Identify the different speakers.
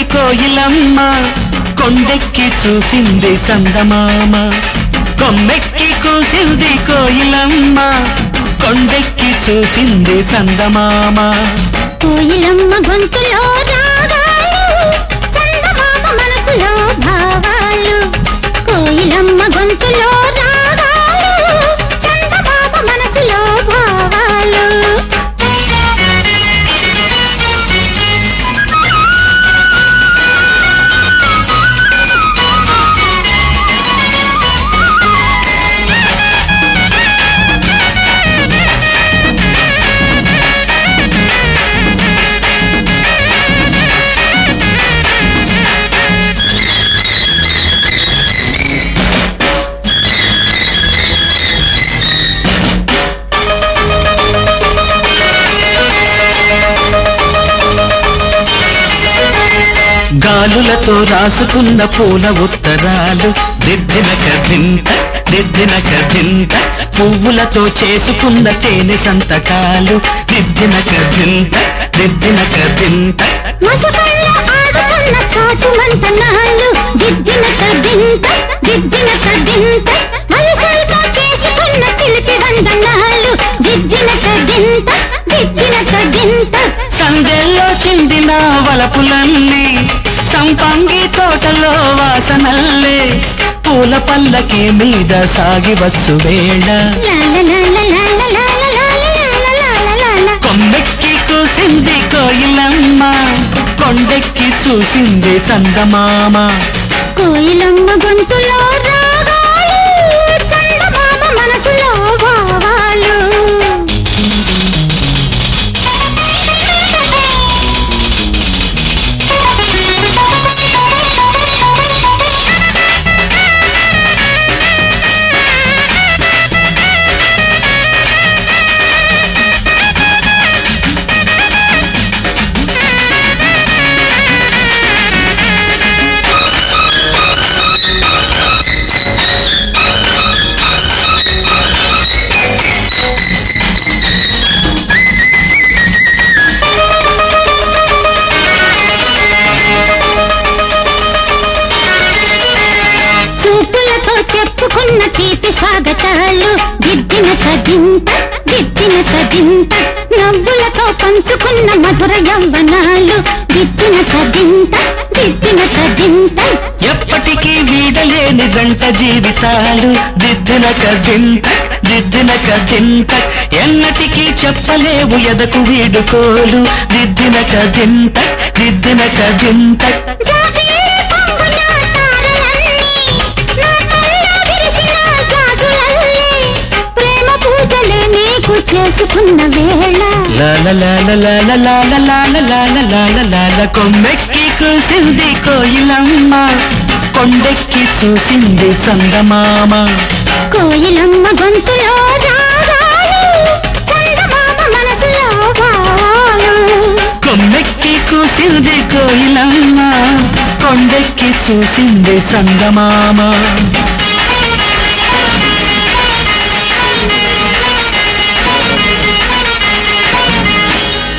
Speaker 1: కోయిలమ్మ కొండెక్కి చూసింది చందమామ కొమ్మెక్కి కూసింది కోయిలమ్మ కొండెక్కి చూసింది చందమామ
Speaker 2: కోయిలమ్మ గొంతులో రాగాలు చందమామ మనసులో భావాలు కోయిలమ్మ గొంతులో రాగాలు చందమామ మనసులో భావాలు
Speaker 1: గాలులతో రాసుకున్న పూల ఉత్తరాలు దిద్దిన కథింత దిద్దిన కథింత పువ్వులతో చేసుకున్న తేనె సంతకాలు దిద్దిన కథింత దిద్దిన కథింత
Speaker 2: మసకళ్ళ ఆడుకున్న చాటు మంతనాలు దిద్దిన కదింత దిద్దిన కదింత మలసలతో చేసుకున్న చిలిపి వందనాలు దిద్దిన కదింత దిద్దిన కదింత
Speaker 1: సందెల్లో చిందిన వలపులన్నీ సంపంగి తోటలో వాసనల్లే పూల పల్లకి మీద సాగివచ్చు వేళ
Speaker 2: లాల లాల లాల లాల లాల లాల లాల లాల
Speaker 1: కొమ్మెక్కి కూసింది కోయిలమ్మ కొండెక్కి చూసింది చందమామ
Speaker 2: కోయిలమ్మ గొంతులో రాగాలు చందమామ మనసులో భావాలు చూపులతో చెప్పుకున్న తీపి స్వాగతాలు దిద్దిన కదింత దిద్దిన కదింత నవ్వులతో పంచుకున్న మధుర యవ్వనాలు దిద్దిన కదింత దిద్దిన కదింత
Speaker 1: ఎప్పటికీ వీడలేని జంట జీవితాలు దిద్దిన కదింత దిద్దిన కదింత ఎన్నటికీ చెప్పలేవు ఎదకు వీడుకోలు దిద్దిన కదింత దిద్దిన కదింత
Speaker 2: జాబిల్లి పొంగున తారలన్నీ, నా కళ్ళ విరిసిన గాజులల్లే, ప్రేమ పూజలే నీకు చేసుకున్న వేళ
Speaker 1: లాల లాల లాల లాల లాల లాల లాల లాల కొమ్మెక్కి కూసింది కోయిలమ్మ కొండెక్కి చూసింది చందమామ
Speaker 2: కోయిలమ్మ గొంతులో రాగాలు చందమామ మనసులో భావాలు
Speaker 1: కొమ్మెక్కి కూసింది కోయిలమ్మ కొండెక్కి చూసింది చందమామ